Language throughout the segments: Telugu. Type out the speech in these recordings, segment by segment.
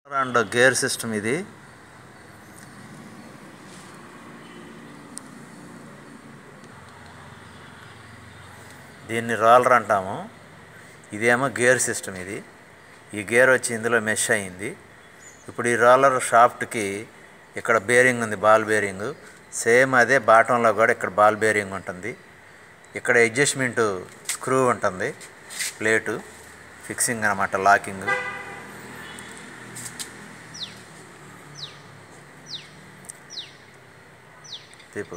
అండ్ గేర్ సిస్టమ్ ఇది దీన్ని రోలర్ అంటాము ఇదేమో గేర్ సిస్టమ్ ఇది ఈ గేర్ వచ్చి ఇందులో మెష్ అయింది ఇప్పుడు ఈ రోలర్ షాఫ్ట్కి ఇక్కడ బేరింగ్ ఉంది బాల్ బేరింగ్ సేమ్ అదే బాటంలో కూడా ఇక్కడ బాల్ బేరింగ్ ఉంటుంది ఇక్కడ అడ్జస్ట్మెంట్ స్క్రూ ఉంటుంది ప్లేటు ఫిక్సింగ్ అనమాట లాకింగ్ తీపు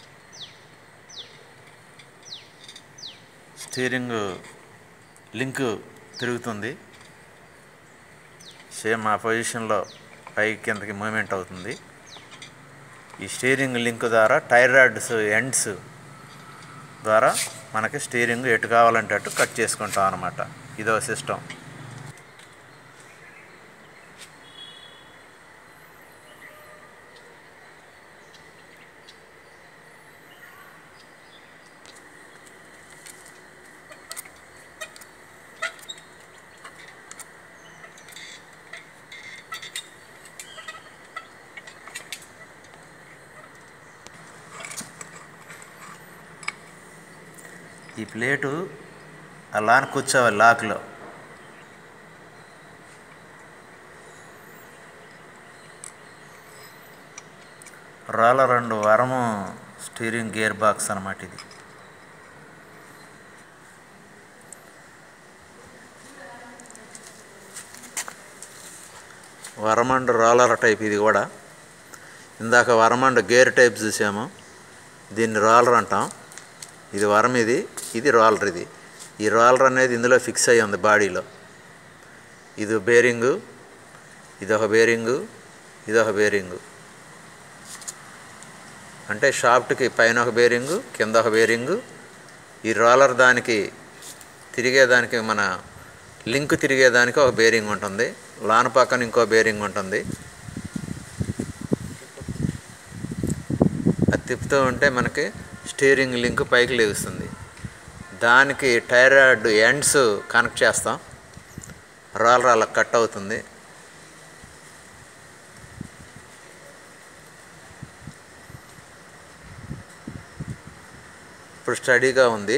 స్టీరింగ్ లింక్ తిరుగుతుంది సేమ్ ఆ పొజిషన్లో పై కిందకి మూమెంట్ అవుతుంది ఈ స్టీరింగ్ లింక్ ద్వారా టైర్ రాడ్స్ ఎండ్స్ ద్వారా మనకి స్టీరింగ్ ఎటు కావాలంటే అటు కట్ చేసుకుంటాం అనమాట ఇదో సిస్టమ్ ఈ ప్లేటు అలా అని కూర్చోవాలి లాక్లో రోలర్ రెండు వరము స్టీరింగ్ గేర్ బాక్స్ అనమాట ఇది వరమండ్ రోలర్ టైప్ ఇది కూడా ఇందాక వరమండ్ గేర్ టైప్ చూసాము దీన్ని రోలర్ అంటాం ఇది వరం ఇది ఇది రోలర్ ఇది ఈ రోలర్ అనేది ఇందులో ఫిక్స్ అయ్యి ఉంది బాడీలో ఇది బేరింగు ఇదొక బేరింగు ఇదొక బేరింగు అంటే షాఫ్ట్కి పైన ఒక బేరింగు కింద ఒక బేరింగు ఈ రోలర్ దానికి తిరిగేదానికి మన లింక్ తిరిగేదానికి ఒక బేరింగ్ ఉంటుంది లాన్ పక్కన ఇంకో బేరింగ్ ఉంటుంది అది తిప్పుతూ ఉంటే మనకి స్టీరింగ్ లింక్ పైకి లేగుస్తుంది దానికి టైర్ రాడ్ ఎండ్స్ కనెక్ట్ చేస్తాం రోలర్ అలా కట్ అవుతుంది ఇప్పుడు స్టడీగా ఉంది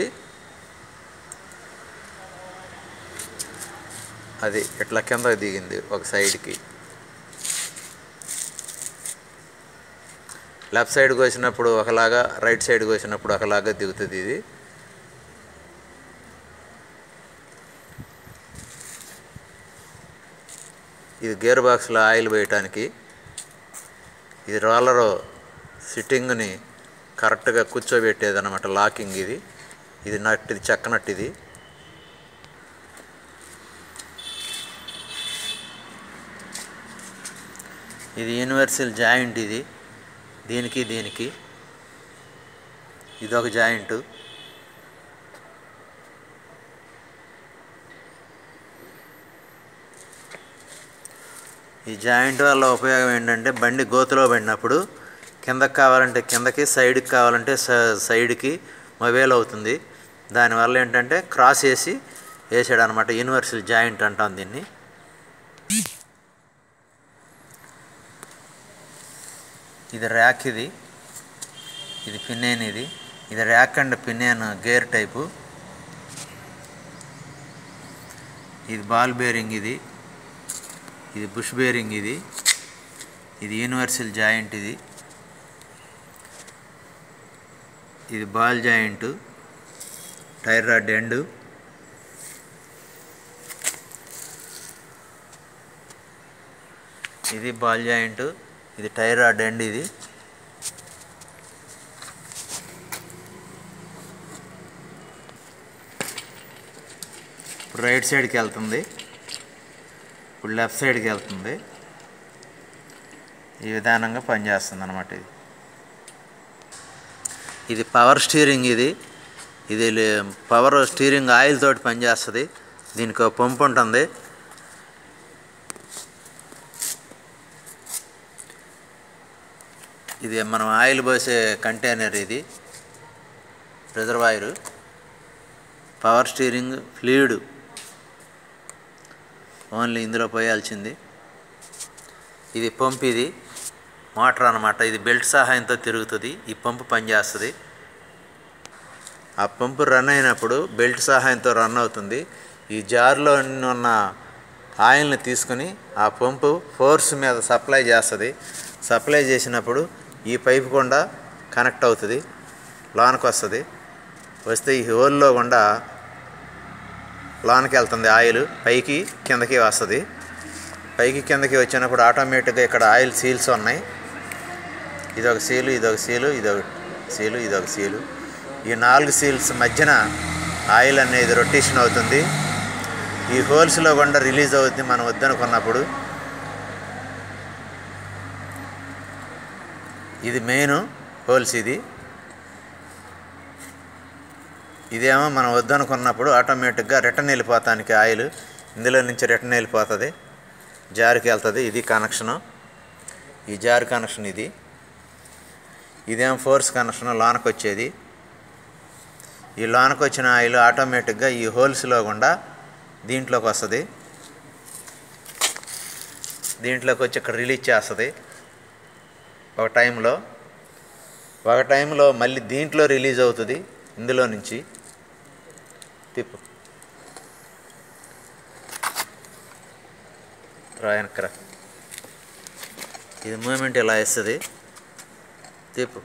అది ఇట్లా కింద దిగింది ఒక సైడ్కి లెఫ్ట్ సైడ్కి వచ్చినప్పుడు ఒకలాగా రైట్ సైడ్కి వచ్చినప్పుడు ఒకలాగా దిగుతుంది ఇది ఇది గేర్ బాక్స్లో ఆయిల్ వేయటానికి ఇది రోలర్ సిట్టింగ్ని కరెక్ట్గా కూర్చోబెట్టేది అనమాట లాకింగ్ ఇది ఇది నట్టిది చెక్క నట్టిది ఇది యూనివర్సల్ జాయింట్ ఇది దీనికి దీనికి ఇదొక జాయింట్ ఈ జాయింట్ వల్ల ఉపయోగం ఏంటంటే బండి గోతులో పడినప్పుడు కిందకి కావాలంటే కిందకి సైడ్కి కావాలంటే స- సైడ్కి మొబైల్ అవుతుంది దానివల్ల ఏంటంటే క్రాస్ వేసి వేసాడు అనమాట యూనివర్సల్ జాయింట్ అంటాం దీన్ని ఇది ర్యాక్ ఇది ఇది పిన్నేన్ ఇది ఇది rack and pinion gear type ఇది బాల్ బేరింగ్ ఇది ఇది బుష్ బేరింగ్ ఇది ఇది యూనివర్సల్ జాయింట్ ఇది ఇది ball joint tyre rod end ఇది బాల్ జాయింట్ ఇది టైర్ రాడ్ ఎండ్ ఇది ఇప్పుడు రైట్ సైడ్కి వెళ్తుంది ఇప్పుడు లెఫ్ట్ సైడ్కి వెళ్తుంది ఈ విధానంగా పనిచేస్తుంది అనమాట ఇది ఇది పవర్ స్టీరింగ్ ఇది ఇది లే- పవర్ స్టీరింగ్ ఆయిల్ తోటి పనిచేస్తుంది దీనికి ఒక పంపు ఉంటుంది ఇది మనం ఆయిల్ పోసే కంటైనర్ ఇది reservoir power steering fluid only ఇందులో పోయాల్సింది ఇది పంప్ ఇది మోటార్ అనమాట ఇది బెల్ట్ సహాయంతో తిరుగుతుంది ఈ పంపు పనిచేస్తుంది ఆ పంపు రన్ అయినప్పుడు బెల్ట్ సహాయంతో రన్ అవుతుంది ఈ జార్లో ఉన్న ఆయిల్ని తీసుకుని ఆ పంపు ఫోర్స్ మీద సప్లై చేస్తుంది సప్లై చేసినప్పుడు ఈ పైపు గుండా కనెక్ట్ అవుతుంది లోనికి వస్తుంది వస్తే ఈ హోల్లో గుండా లోనికి వెళ్తుంది ఆయిల్ పైకి కిందకి వస్తుంది పైకి కిందకి వచ్చినప్పుడు ఆటోమేటిక్గా ఇక్కడ ఆయిల్ సీల్స్ ఉన్నాయి ఇదొక సీలు ఇదొక సీలు ఇదొక సీలు ఇదొక సీలు ఈ నాలుగు సీల్స్ మధ్యన ఆయిల్ అనేది రొటేషన్ అవుతుంది ఈ హోల్స్లో గుండా రిలీజ్ అవుతుంది మనం వద్దనుకున్నప్పుడు ఇది మెయిన్ హోల్స్ ఇది ఇదేమో మనం వద్దనుకున్నప్పుడు ఆటోమేటిక్గా రిటర్న్ వెళ్ళిపోతానికి ఆయిల్ ఇందులో నుంచి రిటర్న్ వెళ్ళిపోతుంది జారుకి వెళ్తుంది ఇది కనెక్షను ఈ జారు కనెక్షన్ ఇది ఇదేం ఫోర్స్ కనెక్షన్ లోనకి వచ్చేది ఈ లోనకి వచ్చిన ఆయిల్ ఆటోమేటిక్గా ఈ హోల్స్లో గుండా దీంట్లోకి వస్తుంది దీంట్లోకి వచ్చి ఇక్కడ రిలీజ్ చేస్తుంది ఒక టైంలో ఒక టైంలో మళ్ళీ దీంట్లో రిలీజ్ అవుతుంది ఇందులో నుంచి తిప్పు రాయనక్కర ఇది మూమెంట్ ఇలా వేస్తుంది తిప్పు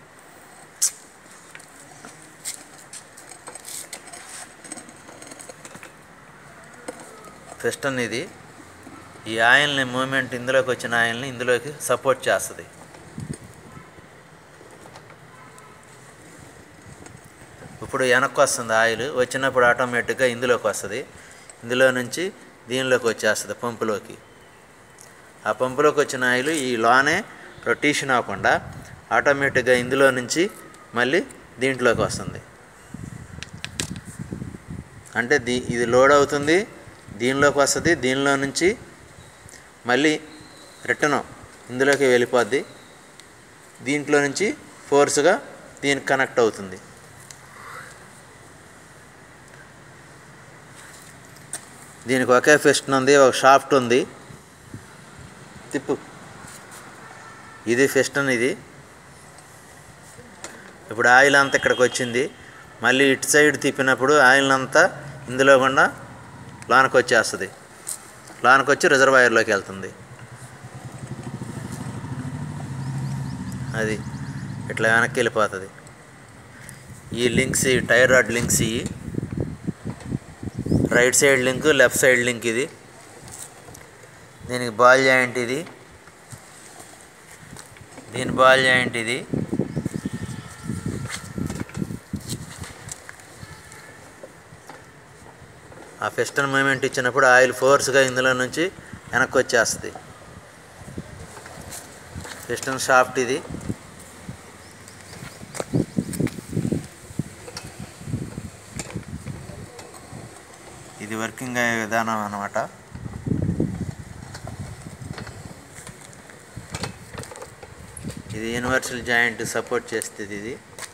పిస్టన్ ఇది ఈ ఆయిల్ని మూమెంట్ ఇందులోకి వచ్చిన ఆయిల్ని ఇందులోకి సపోర్ట్ చేస్తుంది ఇప్పుడు వెనక్కి వస్తుంది ఆయిల్ వచ్చినప్పుడు ఆటోమేటిక్గా ఇందులోకి వస్తుంది ఇందులో నుంచి దీనిలోకి వచ్చేస్తుంది పంపులోకి ఆ పంపులోకి వచ్చిన ఆయిల్ ఈ లోనే రొటేషన్ అవ్వకుండా ఆటోమేటిక్గా ఇందులో నుంచి మళ్ళీ దీంట్లోకి వస్తుంది అంటే దీ ఇది లోడ్ అవుతుంది దీనిలోకి వస్తుంది దీనిలో నుంచి మళ్ళీ రిటర్న్ ఇందులోకి వెళ్ళిపోద్ది దీంట్లో నుంచి ఫోర్స్గా దీనికి కనెక్ట్ అవుతుంది దీనికి ఒకే ఫిస్టన్ ఉంది ఒక షాఫ్ట్ ఉంది తిప్పు ఇది ఫిస్టన్ ఇది ఇప్పుడు ఆయిల్ అంతా ఇక్కడికి వచ్చింది మళ్ళీ ఇటు సైడ్ తిప్పినప్పుడు ఆయిల్ అంతా ఇందులో గుండా లోనకి వచ్చేస్తుంది లోనకి వచ్చి రిజర్వాయర్లోకి వెళ్తుంది అది ఇట్లా వెనక్కి వెళ్ళిపోతుంది ఈ లింక్స్ ఈ టైర్ రాడ్ లింక్స్ ఇవి right side link left side link ఇది దీనికి బాల్ జాయింట్ ఇది దీని బాల్ జాయింట్ ఇది ఆ పిస్టన్ మూమెంట్ ఇచ్చినప్పుడు ఆయిల్ ఫోర్స్గా ఇందులో నుంచి వెనక్కి వచ్చేస్తుంది పిస్టన్ షాఫ్ట్ ఇది ఇది వర్కింగ్ అయ్యే విధానం అన్నమాట ఇది యూనివర్సల్ జాయింట్ సపోర్ట్ చేస్తుంది ఇది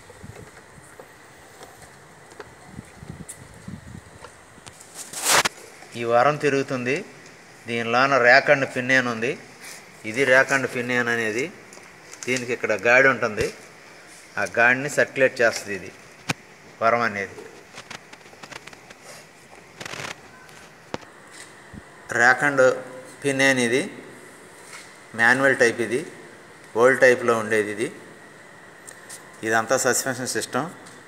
ఈ వారం తిరుగుతుంది దీనిలోన ర్యాక్ అండ్ పిన్నేన్ ఉంది ఇది ర్యాక్ అండ్ పిన్నేన్ అనేది దీనికి ఇక్కడ గాడి ఉంటుంది ఆ గాడిని సర్క్యులేట్ చేస్తుంది ఇది వరం అనేది ర్యాక్ అండ్ పిన్నేన్ ఇది మాన్యువల్ టైప్ ఇది ఓల్డ్ టైప్లో ఉండేది ఇది ఇదంతా suspension system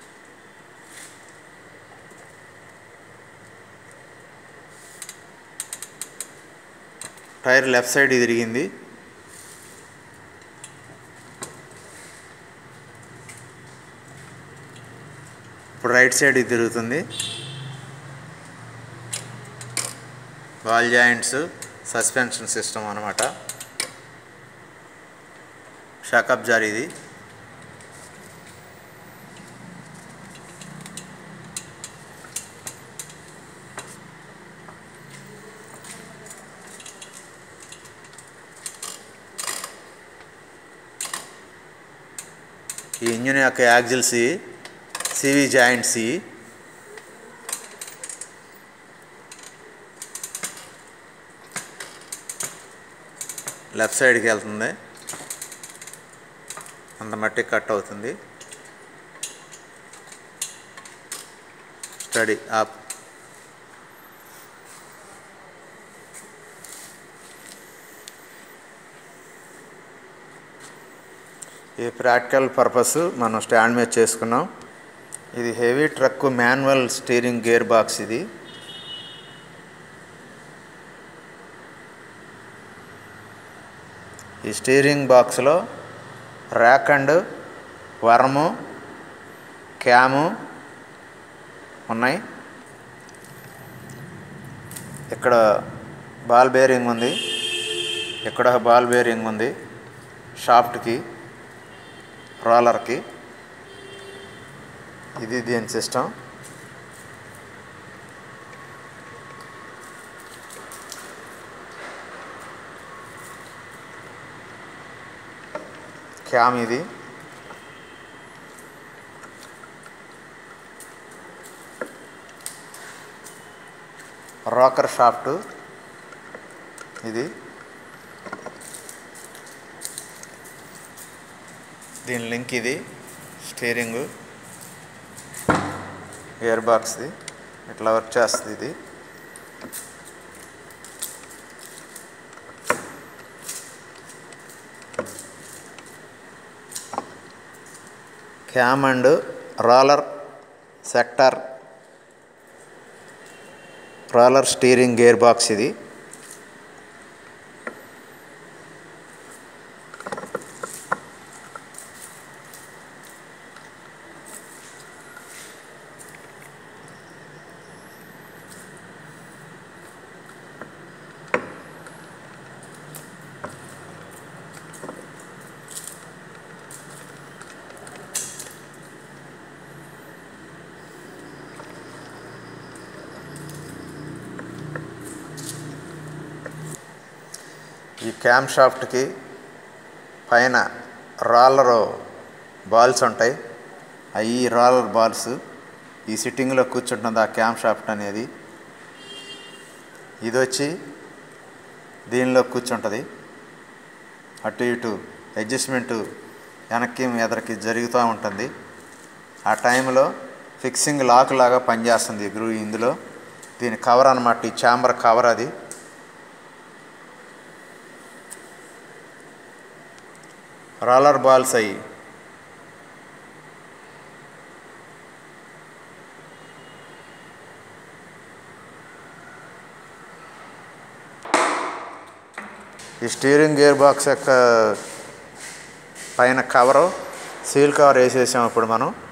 tyre left side తిరిగింది ఇప్పుడు రైట్ సైడ్ తిరుగుతుంది వాల్ జాయింట్స్ సస్పెన్షన్ సిస్టమ్ అనమాట షాకప్ జార్ ఇది ఈ ఇంజిన్ యొక్క యాక్సిల్స్ సివి జాయింట్స్ ఇవి. లెఫ్ట్ సైడ్కి వెళ్తుంది అంత మట్టి కట్ అవుతుంది స్టడీ ఆప్ ఈ ప్రాక్టికల్ పర్పస్ మనం స్టాండ్ మీద చేసుకున్నాం ఇది heavy truck manual steering gear box ఇది ఈ స్టీరింగ్ బాక్స్లో ర్యాక్ అండ్ వరము క్యాము ఉన్నాయి ఇక్కడ బాల్ బేరింగ్ ఉంది ఇక్కడ బాల్ బేరింగ్ ఉంది షాఫ్ట్కి రోలర్కి ఇది దీని సిస్టమ్ క్యామ్ ఇది రాకర్ షాఫ్ట్ ఇది దీని లింక్ ఇది స్టీరింగు గేర్ బాక్స్ది ఇట్లా వర్క్ చేస్తుంది ఇది cam and roller sector roller steering gear box ఇది ఈ క్యామ్ షాఫ్ట్కి పైన రాలర్ బాల్స్ ఉంటాయి అవి రాలర్ బాల్స్ ఈ సిట్టింగ్లో కూర్చుంటుంది ఆ క్యామ్ షాఫ్ట్ అనేది ఇది వచ్చి దీనిలో కూర్చుంటుంది అటు ఇటు అడ్జస్ట్మెంట్ వెనక్కి ఎదరికి జరుగుతూ ఉంటుంది ఆ టైంలో ఫిక్సింగ్ లాక్ లాగా పనిచేస్తుంది గ్రూ ఇందులో దీని కవర్ అనమాట ఈ ఛాంబర్ కవర్ అది రాలర్ బాల్స్ అయ్యి ఈ స్టీరింగ్ గేర్ బాక్స్ యొక్క పైన కవరు సీల్ కవర్ వేసేసాం ఇప్పుడు మనం